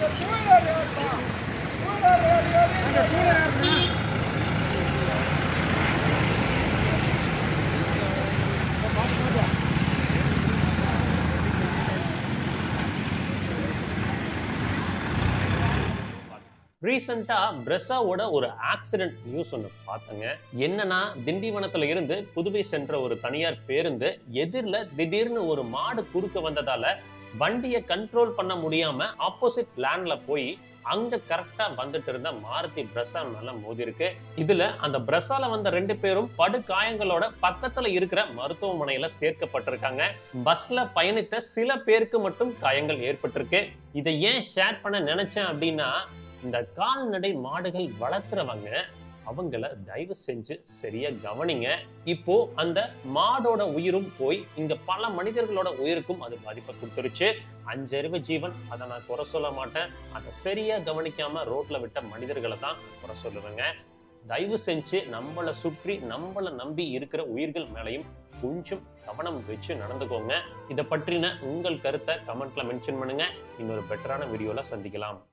ரீசெண்டா பிரசாவோட ஒரு accident news ஒன்று பார்த்தேங்க என்னன்னா திண்டிவனத்துல இருந்து புதுவை சென்ற ஒரு தனியார் பேருந்து எதிரில் திடீர்னு ஒரு மாடு குறுக்க வந்ததால வண்டியை கண்ட்ரோல் பண்ண முடியாம ஆப்போசிட் லேண்ட்ல போய் அங்க கரெக்டா வந்துட்டு இருந்த மாருதி பிரசா மேல மோதி இருக்கு இதுல அந்த பிரசால வந்த ரெண்டு பேரும் படு காயங்களோட பக்கத்துல இருக்கிற மருத்துவமனையில சேர்க்கப்பட்டிருக்காங்க பஸ்ல பயணித்த சில பேருக்கு மட்டும் காயங்கள் ஏற்பட்டிருக்கு இதை ஏன் ஷேர் பண்ண நினைச்சேன் அப்படின்னா இந்த கால்நடை மாடுகள் வளர்த்துறவங்க அவங்கள தயவு செஞ்சு சரியா கவனிங்க இப்போ அந்த மாடோட உயிரும் போய் இங்க பல மனிதர்களோட உயிருக்கும் அது பாதிப்பை கொடுத்துருச்சு அஞ்சறிவு ஜீவன் அதை நான் குறை சொல்ல மாட்டேன் அதை சரியா கவனிக்காம ரோட்ல விட்ட மனிதர்களை தான் குறை சொல்லுவேங்க தயவு செஞ்சு நம்மளை சுற்றி நம்மளை நம்பி இருக்கிற உயிர்கள் மேலையும் கொஞ்சம் கவனம் வச்சு நடந்துக்கோங்க இதை பற்றின உங்கள் கருத்தை கமெண்ட்ல மென்ஷன் பண்ணுங்க இன்னொரு பெட்டரான வீடியோல சந்திக்கலாம்